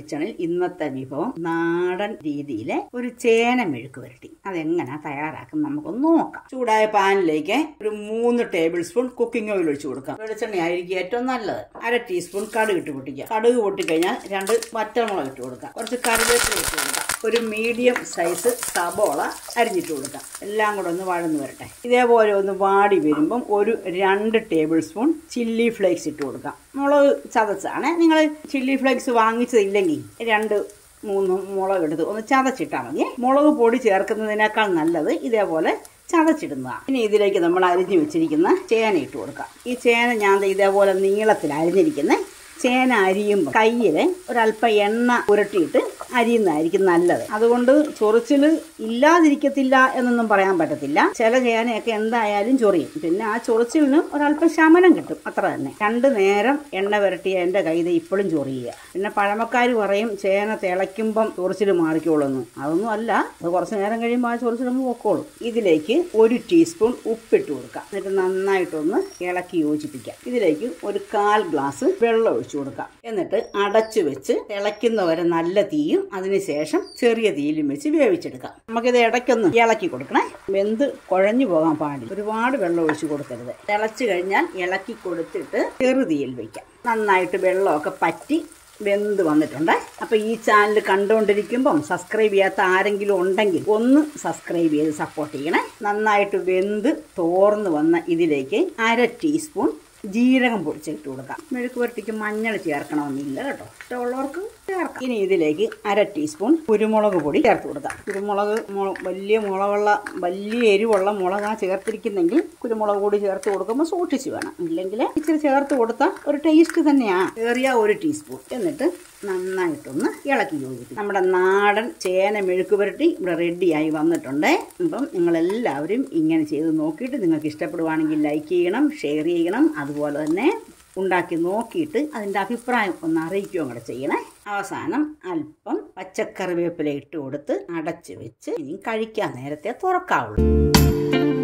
കിച്ചണിൽ ഇന്നത്തെ വിഭവം നാടൻ രീതിയിലെ ഒരു ചേന മെഴുക്ക് വരട്ടി അതെങ്ങനെ തയ്യാറാക്കും നമുക്കൊന്ന് നോക്കാം ചൂടായ പാനിലേക്ക് ഒരു മൂന്ന് ടേബിൾ സ്പൂൺ കുക്കിംഗ് ഓയിൽ ഒഴിച്ചു കൊടുക്കാം വെളിച്ചെണ്ണ ആയിരിക്കും ഏറ്റവും നല്ലത് അര ടീസ്പൂൺ കടുക് ഇട്ട് പൊട്ടിക്കുക കടുക് പൊട്ടിക്കഴിഞ്ഞാൽ രണ്ട് വറ്റൽമുളക് ഇട്ട് കൊടുക്കാം കുറച്ച് കറിവേപ്പില ഇട്ട് കൊടുക്കാം ഒരു മീഡിയം സൈസ് സബോള അരിഞ്ഞിട്ട് കൊടുക്കാം എല്ലാം കൂടെ ഒന്ന് വഴന്ന് വരട്ടെ ഇതേപോലെ ഒന്ന് വാടി വരുമ്പം ഒരു രണ്ട് ടേബിൾ സ്പൂൺ ചില്ലി ഫ്ലേക്സ് ഇട്ട് കൊടുക്കാം മുളക് ചതച്ചാണ് നിങ്ങൾ ചില്ലി ഫ്ലേക്സ് വാങ്ങിച്ചതില്ലെങ്കിൽ രണ്ട് മൂന്ന് മുളക് എടുത്ത് ഒന്ന് ചതച്ചിട്ടാൽ മതി മുളക് പൊടി ചേർക്കുന്നതിനേക്കാൾ നല്ലത് ഇതേപോലെ ചതച്ചിടുന്നതാണ് ഇനി ഇതിലേക്ക് നമ്മൾ അരിഞ്ഞു വെച്ചിരിക്കുന്ന ചേന ഇട്ട് കൊടുക്കാം ഈ ചേന ഞാൻ ദേ ഇതേപോലെ നീളത്തിൽ അരിഞ്ഞിരിക്കുന്ന ചേന അരിയുമ്പോൾ കയ്യിൽ ഒരല്പം എണ്ണ പുരട്ടിയിട്ട് അരിയുന്നതായിരിക്കും നല്ലത് അതുകൊണ്ട് ചൊറിച്ചിൽ ഇല്ലാതിരിക്കത്തില്ല എന്നൊന്നും പറയാൻ പറ്റത്തില്ല ചില ചേനയൊക്കെ എന്തായാലും ചൊറിയും പിന്നെ ആ ചൊറിച്ചിലിന് ഒരല്പം ശമനം കിട്ടും അത്ര തന്നെ രണ്ട് നേരം എണ്ണ പുരട്ടിയ എൻ്റെ കയ്യിൽ ഇപ്പോഴും ചൊറിയുക പിന്നെ പഴമക്കാർ പറയും ചേന തിളയ്ക്കുമ്പം ചൊറിച്ചിൽ മാറിക്കോളുന്നു അതൊന്നും അല്ല അത് കുറച്ച് നേരം കഴിയുമ്പോൾ ആ ചൊറിച്ചിലൊന്ന് പൊക്കോളും ഇതിലേക്ക് ഒരു ടീസ്പൂൺ ഉപ്പിട്ട് കൊടുക്കാം എന്നിട്ട് നന്നായിട്ടൊന്ന് ഇളക്കി യോജിപ്പിക്കാം ഇതിലേക്ക് ഒരു കാൽ ഗ്ലാസ് വെള്ളം ഒഴിച്ചു കൊടുക്കാം എന്നിട്ട് അടച്ചു വെച്ച് തിളയ്ക്കുന്നവരെ നല്ല തീയും അതിനുശേഷം ചെറിയ തീയിലും വെച്ച് വേവിച്ചെടുക്കാം നമുക്കിത് ഇടയ്ക്കൊന്ന് ഇളക്കി കൊടുക്കണേ വെന്ത് കുഴഞ്ഞു പോകാൻ പാടില്ല ഒരുപാട് വെള്ളം ഒഴിച്ചു കൊടുക്കരുത് തിളച്ചു കഴിഞ്ഞാൽ ഇളക്കി കൊടുത്തിട്ട് ചെറുതീയിൽ വയ്ക്കാം നന്നായിട്ട് വെള്ളമൊക്കെ പറ്റി വെന്ത് വന്നിട്ടുണ്ട് അപ്പോൾ ഈ ചാനൽ കണ്ടുകൊണ്ടിരിക്കുമ്പം സബ്സ്ക്രൈബ് ചെയ്യാത്ത ആരെങ്കിലും ഉണ്ടെങ്കിൽ ഒന്ന് സബ്സ്ക്രൈബ് ചെയ്ത് സപ്പോർട്ട് ചെയ്യണേ നന്നായിട്ട് വെന്ത് തോർന്ന് വന്ന ഇതിലേക്ക് അര ടീസ്പൂൺ ജീരകം പൊടിച്ചിട്ട് കൊടുക്കാം മെഴുക്ക് പുരട്ടിക്ക് മഞ്ഞൾ ചേർക്കണമെന്നില്ല കേട്ടോ ഇഷ്ടമുള്ളവർക്ക് ചേർക്കാം ഇനി ഇതിലേക്ക് അര ടീസ്പൂൺ കുരുമുളക് പൊടി ചേർത്ത് കൊടുക്കാം കുരുമുളക് മു- വലിയ മുളകുള്ള വലിയ എരിവുള്ള മുളകാ ചേർത്തിരിക്കുന്നെങ്കിൽ കുരുമുളക് പൊടി ചേർത്ത് കൊടുക്കുമ്പോൾ സൂക്ഷിച്ച് വേണം ഇല്ലെങ്കിൽ ഇച്ചിരി ചേർത്ത് കൊടുത്താൽ ഒരു ടേസ്റ്റ് തന്നെയാണ് ഏറിയ ഒരു ടീസ്പൂൺ എന്നിട്ട് നന്നായിട്ടൊന്ന് ഇളക്കി യോജിക്കും നമ്മുടെ നാടൻ ചേന മെഴുക്ക് പുരട്ടി ഇവിടെ റെഡിയായി വന്നിട്ടുണ്ട് അപ്പം നിങ്ങളെല്ലാവരും ഇങ്ങനെ ചെയ്ത് നോക്കിയിട്ട് നിങ്ങൾക്ക് ഇഷ്ടപ്പെടുവാണെങ്കിൽ ലൈക്ക് ചെയ്യണം ഷെയർ ചെയ്യണം അതുപോലെ തന്നെ ഉണ്ടാക്കി നോക്കിയിട്ട് അതിൻ്റെ അഭിപ്രായം ഒന്ന് അറിയിക്കുകയും കൂടെ ചെയ്യണേ അവസാനം അല്പം പച്ചക്കറിവേപ്പില ഇട്ട് കൊടുത്ത് അടച്ച് വെച്ച് ഇനി കഴിക്കാൻ നേരത്തെ തുറക്കാവുള്ളൂ